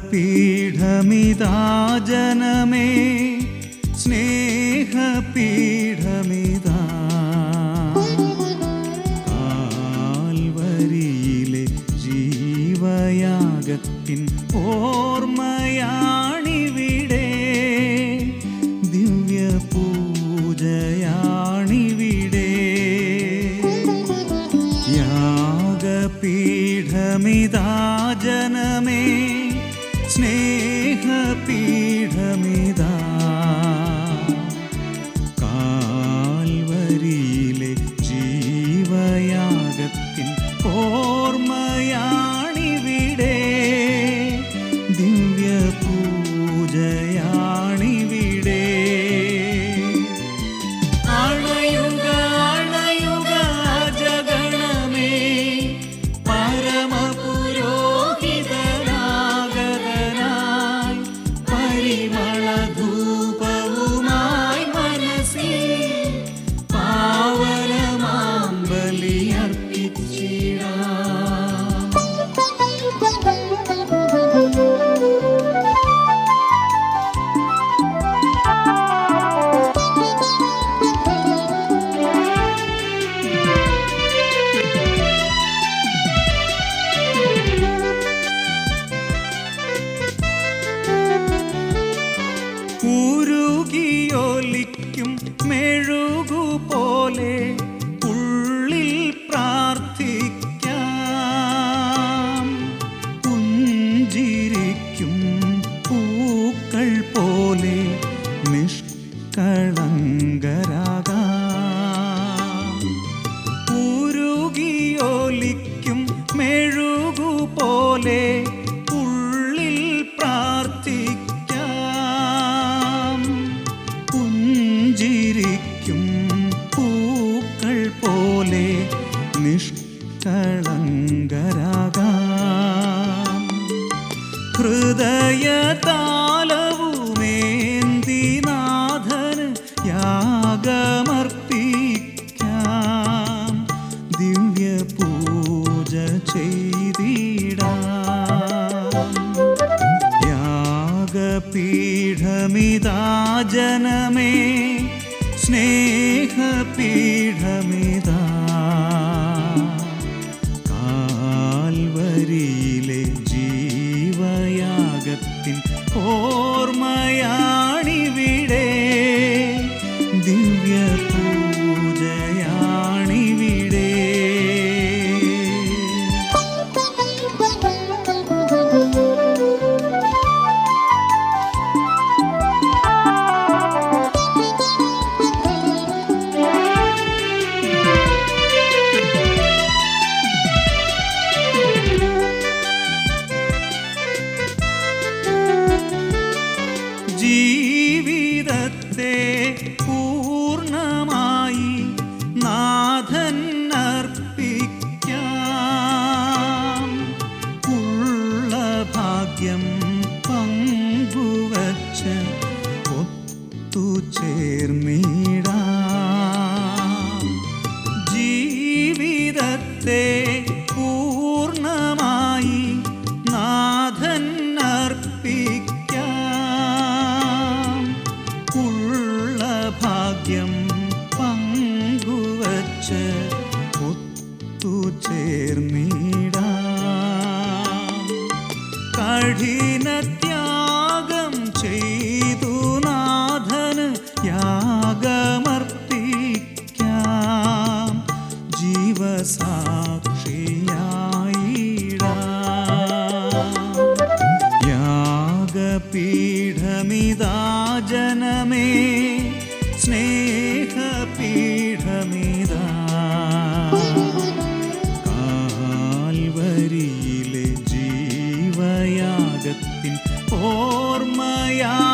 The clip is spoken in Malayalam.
യാഗപീഠമിതാ ജനമേ സ്നേഹപീഠമിതാ കാൽവരിയിലെ ജീവയാഗത്തിൻ ഓർമ്മയാണിവിടെ ദിവ്യ പൂജയാണിവിടെ യാഗപീഠമിതാ ജനമേ സ്നേഹപീഠമിതാ കാൽവരിയിലെ ജീവയാഗത്തിൻ ഓർമ്മയാണിവിടെ ദിവ്യ പൂജയാണിവിടെ അണയുക അണയുക ജഗണമേ പരമപുരോഹിതനാഗതനായി പരിമളധൂപവുമായി മനസ്സിൽ പാവനമാം ബലിയർപ്പിച്ചിടാം ഉരുകിയൊലിക്കും മെഴുകുപോലെ ഉള്ളിൽ പ്രാർത്ഥിക്കാം പുഞ്ചിരിക്കും പൂക്കൾ പോലെ നിഷ്കളങ്കരാകാം ഉരുകിയൊലിക്കും മെഴുകുപോലെ ഉള്ളിൽ പ്രാർത്ഥിക്കാം പുഞ്ചിരിക്കും പൂക്കൾ പോലെ നിഷ്കളങ്കരാകാം ഹൃദയതാലവുമേന്തിനാഥന് യാഗമർപ്പിക്കാം ദിവ്യ പൂജ ചെയ്തിടാം യാഗപീഠമിതാ ജനമേ സ്നേഹപീഠമിതാ കാൽവരിയിലെ ജീവയാഗത്തിൻ ഓർമ്മയാണിവിടെ ദിവ്യ പൂജയാണിവിടെ ജീവിതത്തെ പൂർണ്ണമായി നാഥൻ അർപ്പിക്കാം ഉള്ള ഭാഗ്യം പങ്കുവച്ച് ഒത്തുചേർന്നിടാം ജീവിതത്തെ പൂർണ്ണമായി നാഥൻ അർപ്പിക്കാം ഉള്ള ഭാഗ്യം പങ്കുവച്ച് ഒത്തുചേർന്നിടാം കഠിന ത്യാഗം ചെയ്തു നാഥന് യാഗമർപ്പിക്കാം ജീവസാക്ഷിയായിടാം യാഗപീഠമിതാ ജനമേ സ്നേഹപീഠമിതാ കാൽവരിയിലെ ജീവയാഗത്തിൻ ഓർമ്മയാ